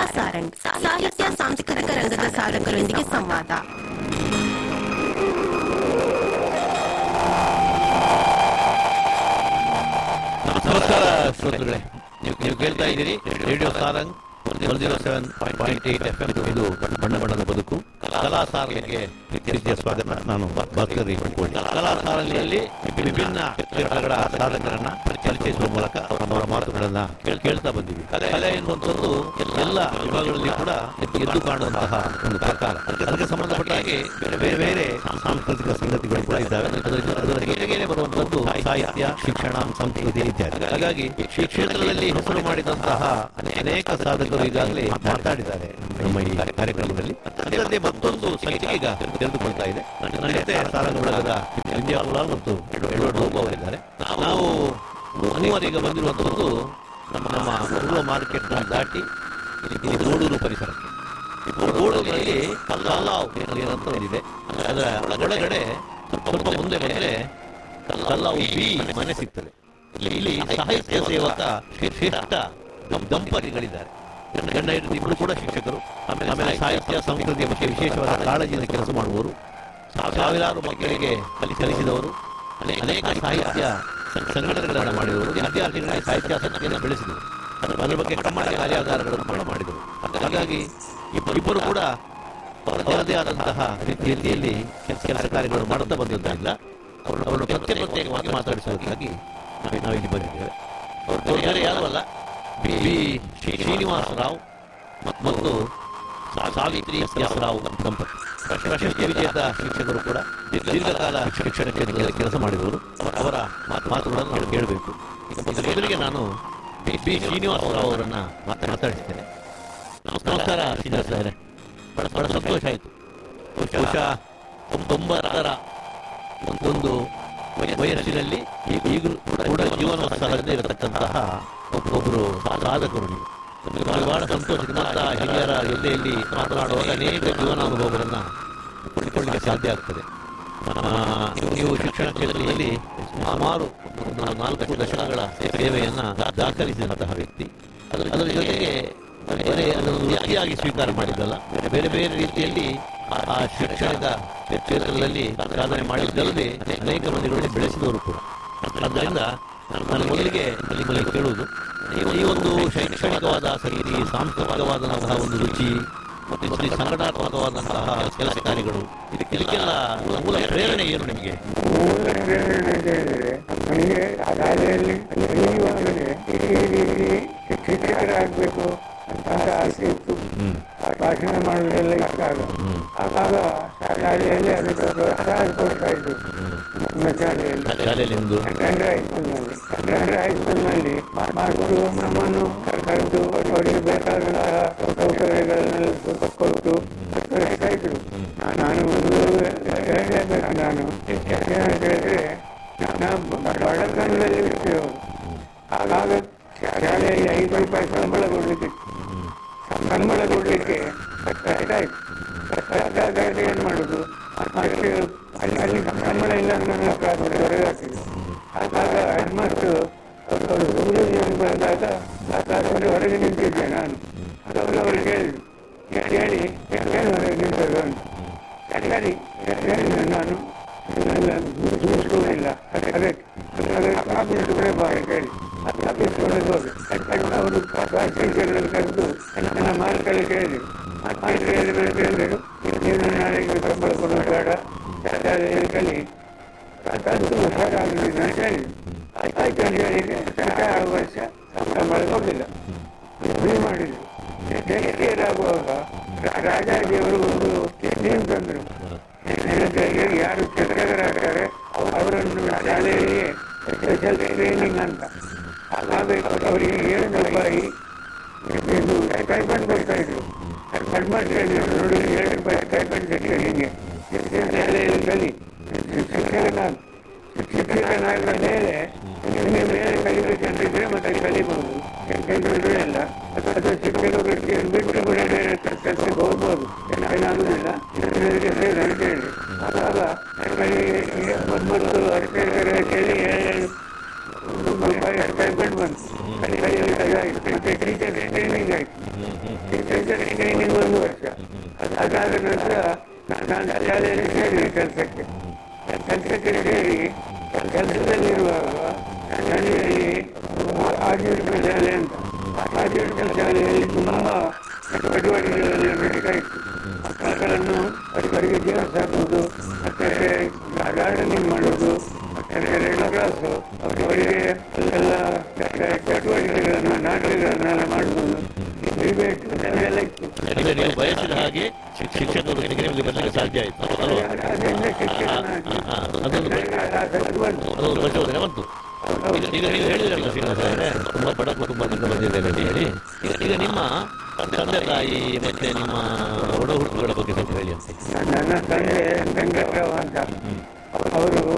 ಸಾರಂಗ್ ಸಾಹಿತ್ಯ ಸಾಂಸ್ಕೃತಿಕ ರಂಗದ ಸಾಧಕರೊಂದಿಗೆ ಸಂವಾದ ನಮಸ್ಕಾರ ಶ್ರೋತೃಗಳೇ ನೀವು ನೀವು ಕೇಳ್ತಾ ಇದ್ದೀರಿ radio Sarang one zero seven point eight F M ಇದು ಬಣ್ಣ ಬಣ್ಣದ ಬದುಕು ಕಲಾ ಸಾರಲಿಗೆ ಪ್ರೀತಿಯ ಸ್ವಾಗತ ನಾನು ಭಾಸ್ಕರ್ ಇಟ್ಕೊಳ್ಳಿ ಕಲಾ ಸಾರಲಿಯಲ್ಲಿ ವಿಭಿನ್ನ ಕ್ಷೇತ್ರಗಳ ಸಾಧಕರನ್ನ ಪರಿಚಯಿಸುವ ಮೂಲಕ ಅವರ ಮಾತುಗಳನ್ನ ಕೇಳ್- ಕೇಳ್ತಾ ಬಂದಿವಿ ಕಲೆ ಕಲೆ ಎನ್ನುವಂಥದ್ದು ಎಲ್ಲ ವಿಭಾಗಗಳಲ್ಲಿ ಕೂಡ ಎದ್ದು ಎದ್ದು ಕಾಣುವಂತಹ ಒಂದು ಪ್ರಕಾರ ಅದಕ್ಕೆ ಸಂಬಂಧಪಟ್ಟ ಹಾಗೆ ಬೇರೆ ಬೇರೆ ಬೇರೆ ಸಾಂಸ್ಕೃತಿಕ ಸಂಗತಿಗಳು ಕೂಡ ಇದ್ದಾವೆ ಅದರ ಅದರ ಜೊತೆಗೇನೆ ಬರುವಂತದ್ದು ಸಾಹಿತ್ಯ ಶಿಕ್ಷಣ ಸಂಸ್ಕೃತಿ ಇತ್ಯಾದಿ ಹಾಗಾಗಿ ಈ ಕ್ಷೇತ್ರದಲ್ಲಿ ಹೆಸರು ಮಾಡಿದಂತಹ ಅನೇಕ ಸಾಧಕರು ಈಗಾಗಲೇ ಮಾತಾಡಿದ್ದಾರೆ ನಮ್ಮ ಈ ಕಾರ್ಯಕ್ರಮದಲ್ಲಿ ಅದರಂತೆ ಮತ್ತೊಂದು ಸಂಖ್ಯೆ ಈಗ ತೆರೆದುಕೊಳ್ತಾ ಇದೆ ನನ್ನ ಜೊತೆ ಸಾರಂಗ ಬಳಗದ ಇಂಡಿಯಾ ಕುಲಾಲ್ ಮತ್ತು ಎಡ್ವರ್ಡ್ ಲೋಬೋ ಅವರಿದ್ದಾರೆ ನಾವು ಅನಿವಾರ್ಯ ಈಗ ಬಂದಿರುವಂತದ್ದು ನಮ್ಮ ನಮ್ಮ ಪೂರ್ವ ಮಾರ್ಕೆಟ್ ದಾಟಿ ಇಲ್ಲಿ ನೋಡೂರು ಪರಿಸರಕ್ಕೆ ಗೋಡಲ್ಲಿ ಕಲ್ಲಾವ್ ಅಂತ ಒಂದಿದೆ ಅದರ ಒಳಗಡೆ ಸ್ವಲ್ಪ ಮುಂದೆ ಬಂದರೆ ಕಲ್ಲಾವು ಬಿ ಮನೆ ಸಿಗ್ತದೆ ಇಲ್ಲಿ ಇಲ್ಲಿ ಸಾಹಿತ್ಯ ಸೇವಕ ಶ್ರೇಷ್ಠ ದಂಪತಿಗಳಿದ್ದಾರೆ ಗಂಡ ಗಂಡ ಹೆಂಡತಿ ಇಬ್ಬರು ಕೂಡ ಶಿಕ್ಷಕರು ಆಮೇಲೆ ಆಮೇಲೆ ಸಾಹಿತ್ಯ ಸಂಸ್ಕೃತಿಯ ಬಗ್ಗೆ ವಿಶೇಷವಾದ ಕಾಳಜಿಯಿಂದ ಕೆಲಸ ಮಾಡುವವರು ಸಾವಿರಾರು ಮಕ್ಕಳಿಗೆ ಕಲಿ ಕಲಿಸಿದವರು ಅನೇಕ ಅನೇಕ ಸಾಹಿತ್ಯ ಸಂ- ಸಂಘಟನೆಗಳನ್ನು ಮಾಡಿದವರು ವಿದ್ಯಾರ್ಥಿಗಳಿಗೆ ಸಾಹಿತ್ಯಾಸಕ್ತಿಯನ್ನು ಬೆಳೆಸಿದರು ಅದರ ಅದರ ಬಗ್ಗೆ ಕಮ್ಮಣ ಕಾರ್ಯಾಗಾರಗಳನ್ನು ಕೂಡ ಮಾಡಿದರು ಹಾಗಾಗಿ ಇಬ್ಬರು ಇಬ್ಬರು ಕೂಡ ಅವರದೇ ಆದಂತಹ ರೀತಿಯಲ್ಲಿ ಕೆಲಸ ಕೆಲಸ ಕಾರ್ಯಗಳನ್ನು ಮಾಡುತ್ತಾ ಬಂದಿದ್ದರಿಂದ ಅವರು ಅವರನ್ನು ಪ್ರತ್ಯೇಕ ಪ್ರತ್ಯೇಕವಾಗಿ ಮಾತಾಡಿಸುವುದಕ್ಕಾಗಿ ನಾವು ನಾವಿಲ್ಲಿ ಬಂದಿದ್ದೇವೆ ಅವರು ಬೇರೆ ಯಾರೂ ಅಲ್ಲ ಬಿ ಬಿ ಶ್ರೀ ಶ್ರೀನಿವಾಸ ರಾವ್ ಮತ್- ಮತ್ತು ಸಾ- ಸಾವಿತ್ರಿ ಎಸ್ ಎಸ್ ರಾವ್ ದಂಪತಿ ಪ್ರಶಸ್ತಿ ವಿಜೇತ ಶಿಕ್ಷಕರು ಕೂಡ ದೀರ್ಘಕಾಲ ಶಿಕ್ಷಣ ಕ್ಷೇತ್ರದಲ್ಲಿ ಕೆಲಸ ಮಾಡಿದವರು ಅವರ ಮಾತು- ಮಾತುಗಳನ್ನು ನಾವು ಕೇಳಬೇಕು ಈಗ ಮೊದಲಿಗೆ ನಾನು ಬಿ ಬಿ ಶ್ರೀನಿವಾಸ ರಾವ್ ಅವರನ್ನ ಮಾತಾ- ಮಾತಾಡಿಸ್ತೇನೆ ನಮಸ್ಕಾರ ಶ್ರೀನಿವಾಸ ಅವರೇ ಬಹಳ ಬಹಳ ಸಂತೋಷ ಆಯಿತು ಬಹುಶಃ ತೊಂಬತ್ತರ ಒಂದೊಂದು ವಯ- ವಯಸ್ಸಿನಲ್ಲಿ ಈಗ ಈಗಲೂ ಕೂಡ ಕೂಡ ಜೀವನೋತ್ಸವದಲ್ಲಿ ಇರತಕ್ಕಂತಹ ಒಬ್ಬೊಬ್ಬರು ಸಾಧಕರು ನೀವು ನಮಗೆ ಬಹಳ ಸಂತೋಷ ನಮ್ಮಂತಹ ಹಿರಿಯರ ಎಲ್ಲೆಯಲ್ಲಿ ಮಾತನಾಡುವಾಗ ಅನೇಕ ಜೀವನಾನುಭವಗಳನ್ನು ಪಡ್ಕೊಳ್ಳಿಕ್ಕೆ ಸಾಧ್ಯ ಆಗ್ತದೆ ಆ, ನೀವು- ನೀವು ಶಿಕ್ಷಣ ಕ್ಷೇತ್ರದಲ್ಲಿ ಸುಮಾರು ಒಂದು ನಾಲ್ಕು ದಶಕಗಳ ಸೇವೆಯನ್ನ ದಾ- ದಾಖಲಿಸಿದಂತಹ ವ್ಯಕ್ತಿ ಅದರ ಅದರ ಜೊತೆಗೆ ಬರೀ ಅದನ್ನು ವೃತ್ತಿಯಾಗಿ ಸ್ವೀಕಾರ ಮಾಡಿದ್ದಲ್ಲ ಬೇರೆ ಬೇರೆ ರೀತಿಯಲ್ಲಿ ಆ- ಆ ಶಿಕ್ಷಣದ ಕ್ಷೇತ್ರದಲ್ಲಿ ಸಾಧನೆ ಮಾಡಿದ್ದಲ್ಲದೆ ಅನೇಕ ಮಂದಿಗಳನ್ನು ಬೆಳೆಸಿದವರು ಕೂಡ ಆದ್ದರಿಂದ ನಾನು ಮೊದಲಿಗೆ ನಿಮ್ಮಲ್ಲಿ ಕೇಳುವುದು ನೀವು ಈ ಒಂದು ಶೈಕ್ಷಣಿಕವಾದ ಆಸಕ್ತಿ ಸಾಂಸ್ಕೃತಿಕವಾದಂತಹ ಒಂದು ರುಚಿ ಮತ್ತು ಈ ಸಂಘಟನಾತ್ಮಕವಾದಂತಹ ಕೆಲಸ ಕಾರ್ಯಗಳು ಇದಕ್ಕೆಲ್ಲ ಮೂಲ ಪ್ರೇರಣೆ ಏನು ನಿಮಗೆ ನನಗೆ ಶಾಲೆಯಲ್ಲಿ ಕಲಿಯುವಾಗಲೇ ಈ ರೀತಿ ಶಿಕ್ಷಕರಾಗಬೇಕು ಅಂತ ಆಸೆ ಇತ್ತು ಭಾಷಣ ಮಾಡುವುದೆಲ್ಲ ಇಷ್ಟ ಆಗ ಆವಾಗ ಶಾಲೆಯಲ್ಲಿ ಅದಕ್ಕೆ ಪ್ರೋತ್ಸಾಹ ಕೊಡ್ತಾ ಇದ್ರು ನಮ್ಮ ಶಾಲೆಯಲ್ಲಿ ಶಾಲೆಯಲ್ಲಿ ನಿಮ್ದು ಕಂಡ್ರೆ ಹೈಸ್ಕೂಲ್ನಲ್ಲಿ ಕಂಡ್ರೆ ಹೈಸ್ಕೂಲ್ನಲ್ಲಿ ಮಾಸ್ಟರು ನಮ್ಮನ್ನು ಕರೆದು ಅವರಿಗೆ ಬೇಕಾದಂತಹ ಸೌಕರ್ಯಗಳನ್ನೆಲ್ಲ ಕೊಟ್ಟು ಕಳಿಸ್ತಾ ಇದ್ರು ನಾನು ಒಂದು ಹೇಳಬೇಕು ನಾನು ಏನಂತ ಹೇಳಿದ್ರೆ ನಾವು ಬಡತನದಲ್ಲಿ ಇರ್ತೇವೆ ಆಗಾಗ ಶಾಲೆಯಲ್ಲಿ ಐದು ರೂಪಾಯಿ ಸಂಬಳ ಕೊಡ್ಲಿಕ್ಕೆ ಸಂಬಳ ಕೊಡ್ಲಿಕ್ಕೆ ಕಷ್ಟ ಆಯ್ತು ಕಷ್ಟ ಆದಾಗ ಏನ್ ಮಾಡುದು ಮತ್ತೆ ಅಲ್ಲಿ ಅಲ್ಲಿ ಸಂಬಳ ಇಲ್ಲ ನನ್ನ ಹೊರಗೆ ಹಾಕಿದ್ರು ಆಗಾಗ ಹೆಣ್ಮಕ್ಳು ಅವರು ಸೂರ್ಯೋದಯ ಬಂದಾಗ ಆ ಕ್ಲಾಸಲ್ಲಿ ಹೊರಗೆ ನಿಂತಿದ್ದೆ ನಾನು ಆಗ ಅವರು ಕೇಳಿದ್ರು ಹೇಳಿ ಏನು ಹೊರಗೆ ನಿಂತದ್ದು ಅಂತ ಸರಿ ಹೇಳಿದೆ ನಾನು ಇಲ್ಲ ಸೂಚಿಸ್ಕೊಳ್ಳಿಲ್ಲ ಅದಕ್ಕೆ ಅದಕ್ಕೆ ಕಾಪಿ ಇಟ್ಟುಕೊಂಡೇ ಬಾ ಅಂತ ಹೇಳಿ ಆ ಕಾಪಿ ಇಟ್ಕೊಂಡು ಹೋಗಿ ಅವರು ಟೀಚರ್ಗಳು ಕರೆದು ನನ್ನ ಮಾರ್ಕಲ್ಲಿ ಕೇಳಿದ್ರು ಮಾರ್ಕ್ ಹೇಳಿದ್ರು ಕೇಳಿದ್ರು ನೀನು ನಾಳೆಗೆ ಸಂಬಳ ಕೊಡೋದು ಬೇಡ ಶಾಲೆಯಲ್ಲಿ ಕಲಿ ಹತ್ತು ವರ್ಷ ಆಗಲಿಲ್ಲ ಅಂತ ಹೇಳಿದ್ರು ಆಯ್ತು ಅಂತ ಹೇಳಿ ಆರು ವರ್ಷ ಸಂಬಳ ಕೊಡಲಿಲ್ಲ ಫ್ರೀ ಮಾಡಿದ್ರು ಡೆಲ್ಲಿಯರ್ ಆಗುವಾಗ ರಾಜಾಜಿಯವರು ಒಂದು ನೇಮ್ ತಂದರು ಯಾರು ಚಿತ್ರಕರಾಗ್ತಾರೆ ಅವರನ್ನು ಶಾಲೆಯಲ್ಲಿ ಸ್ಪೆಷಲ್ ಟ್ರೈನಿಂಗ್ ಅಂತ ಹಾಗಾಗಿ ಅವರಿಗೆ ಏಳು ರೂಪಾಯಿ ಇದು ಸ್ಟೈಪಂಡ್ ಕೊಡ್ತಾ ಇದ್ರು ಕಡ್ಮಟ್ ನೋಡಿ ಏಳು ರೂಪಾಯಿ ಸ್ಟೈಪಂಡ್ ಟ್ರೈನಿಂಗ್ಗೆ ಶಾಲೆಯಲ್ಲಿ ಕಲಿ ಶಿಕ್ಷಕನಾಗ ಶಿಕ್ಷಕನಾದ ಮೇಲೆ ನಿಮಗೆ ಬೇರೆ ಕಲಿಬೇಕಂತಿದ್ರೆ ಮತ್ತೆ ಕಲಿಬಹುದು ಯಾಕೆಂದ್ರೆ ಇಲ್ಲ ಅಥವಾ ಶಿಕ್ಷಕರು ಬಿಟ್ಟು ಕೂಡ ಬೇರೆ ಕೆಲಸಕ್ಕೆ ಹೋಗ್ಬೋದು ಏನಾಗುದಿಲ್ಲ ಇದಕ್ಕೆ ಸೇರಿ ಅಂತ ಹೇಳಿ ಆವಾಗ ಮೊದಲು ಅರ್ಚಕರಲ್ಲಿ ಏಳು ರೂಪಾಯಿ ಸ್ಟೈಪಂಡ್ ಬಂತು ಕಲಿ ಕಲಿಯಲಿಕ್ಕೆ ಆಯ್ತು ಮತ್ತೆ ಟೀಚರ್ ಟ್ರೈನಿಂಗ್ ಆಯ್ತು ಟೀಚರ್ ಅದಾದ ನಂತರ ನಾನು ಶಾಲೆಯಲ್ಲಿ ಸೇರಿ ಕೆಲಸಕ್ಕೆ ಕೆಲಸಕ್ಕೆ ಸೇರಿ ಕೆಲಸದಲ್ಲಿರುವಾಗ ನನಗೆ ಆಜೀವಿಕ ಶಾಲೆ ಅಂತ ಆಜೀವಿಕ ಶಾಲೆಯಲ್ಲಿ ತುಂಬ ಚಟುವಟಿಕೆಗಳಲ್ಲಿ ನಡೀತಾ ಇತ್ತು ಮಕ್ಕಳನ್ನು ಅವರಿಗೆ ಜೀವ ಸಾಕುವುದು ಮತ್ತೆ ಗಾರ್ಡನಿಂಗ್ ಮಾಡೋದು ಮತ್ತೆ ರೆಡ್ ಕ್ಲಾಸು ಅವರಿಗೆ ಎಲ್ಲ ಚಟುವಟಿಕೆಗಳನ್ನು ನಾಟಕಗಳನ್ನೆಲ್ಲ ಮಾಡುವುದು ಡಿಬೇಟ್ ಎಲ್ಲ ಇತ್ತು ಅಂದ್ರೆ ನೀವು ಬಯಸಿದ ಹಾಗೆ ಶಿಕ್- ಶಿಕ್ಷಕರು ನಿಮಗೆ ಬರಲಿಕ್ಕೆ ಸಾಧ್ಯ ಆಯ್ತು ಅಲ್ವಾ ಅದರಿಂದ ಶಿಕ್ಷಣ ಆ, ಅದೊಂದು ಆಸಕ್ತಿ ಬಂತು ಅದೊಂದು ಪ್ರಚೋದನೆ ಬಂತು ಈಗ ಈಗ ನೀವು ಹೇಳಿದ್ರಲ್ಲ ಶ್ರೀನಿವಾಸ ಅವರೇ ತುಂಬಾ ಬಡ ಕುಟುಂಬದಿಂದ ಬಂದಿದ್ದೇನೆ ಅಂತ ಹೇಳಿ ಈಗ ಈಗ ನಿಮ್ಮ ತಂದೆ ತಾಯಿ ಮತ್ತೆ ನಿಮ್ಮ ಒಡ ಹುಡುಗರ ಬಗ್ಗೆ ಸ್ವಲ್ಪ ಹೇಳಿ ಅಂತ ನನ್ನ ತಂದೆ ವೆಂಕಟರಾವ್ ಅಂತ ಅವರು